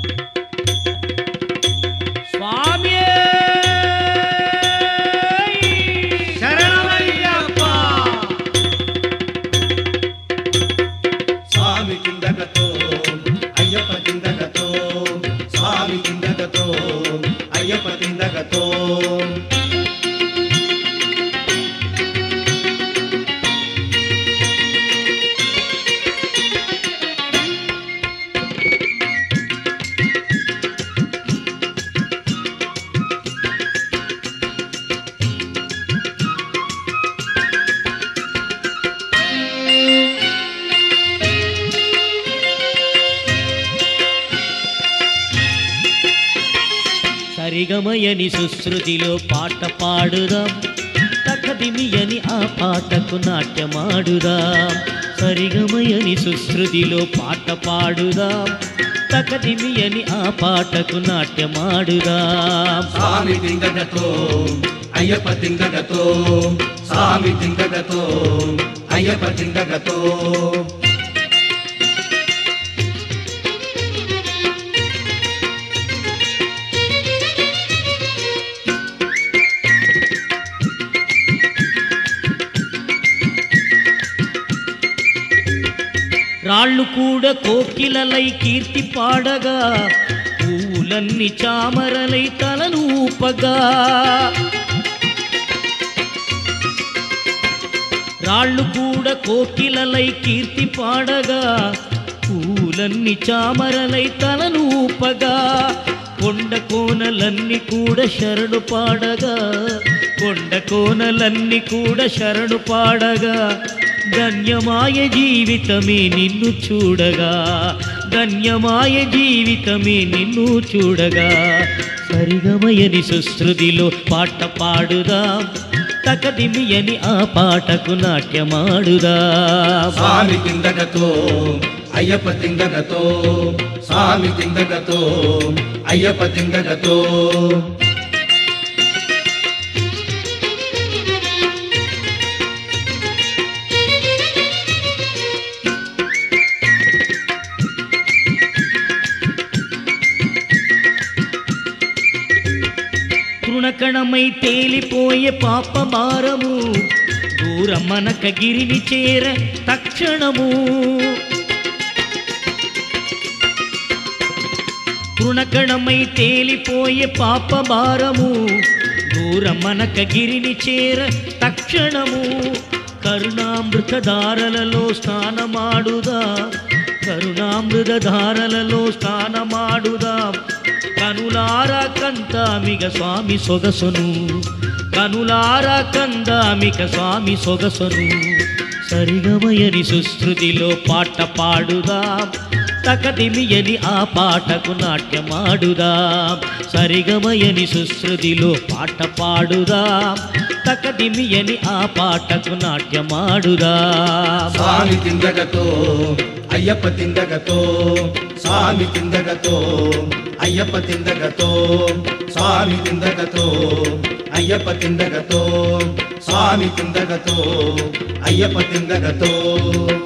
స్వామి శరణమయ్యప్ప స్వామి కిందకతో అయ్యప్ప కిందకతో స్వామి కిందకతో అయ్యప్ప కిందకతో సరిగమయని సుశ్రుతిలో పాట పాడుదాం తకదిమియని ఆ పాటకు నాట్యమాడుదాం సరిగమయని సుశ్రుతిలో పాట పాడుదాం తకదిమియని ఆ పాటకు నాట్యమాడుదాం స్వామి కిందకతో అయ్యప్ప కిందకతో స్వామి కిందకతో అయ్యప్ప కిందకతో రాళ్ళు కూడా కోకిలలై కీర్తి పాడగా పూలన్నీ చామరలై తలను ఊపగా రాళ్ళు కూడా కోకిలలై కీర్తి పాడగా పూలన్నీ చామరలై తలను ఊపగా కొండ కోనలన్నీ కూడా శరణు పాడగా కొండ కోనలన్నీ కూడా శరణు పాడగా ధన్యమాయ జీవితమే నిన్ను చూడగా ధన్యమాయ జీవితమే నిన్ను చూడగా సరిగమయని సుశ్రుతిలో పాట పాడుదాం తకదిమియని ఆ పాటకు నాట్యమాడుదాం స్వామి కిందకతో అయ్యప్ప కిందకతో స్వామి కిందకతో అయ్యప్ప కిందకతో తృణకణమై తేలిపోయే పాప భారము దూరమనక గిరిని చేర తక్షణము తృణకణమై తేలిపోయే పాప భారము దూరమనక గిరిని చేర తక్షణము కరుణామృత ధారలలో స్నానమాడుదా కరుణామృత ధారలలో స్నానమాడుదా కనులారా కందామిగ స్వామి సొగసును కనులారా కందామిక స్వామి సొగసును సరిగమయని సుశ్రుతిలో పాట పాడుదాం తకదిమియని ఆ పాటకు నాట్యమాడుదాం సరిగమయని సుశ్రుతిలో పాట పాడుదాం తకదిమియని ఆ పాటకు నాట్యమాడుదాం స్వామి కిందకతో అయ్యప్ప కిందకతో స్వామి కిందకతో అయ్యప్ప కిందకతో స్వామి కిందకతో అయ్యప్ప కిందకతో స్వామి కిందకతో అయ్యప్ప కిందకతో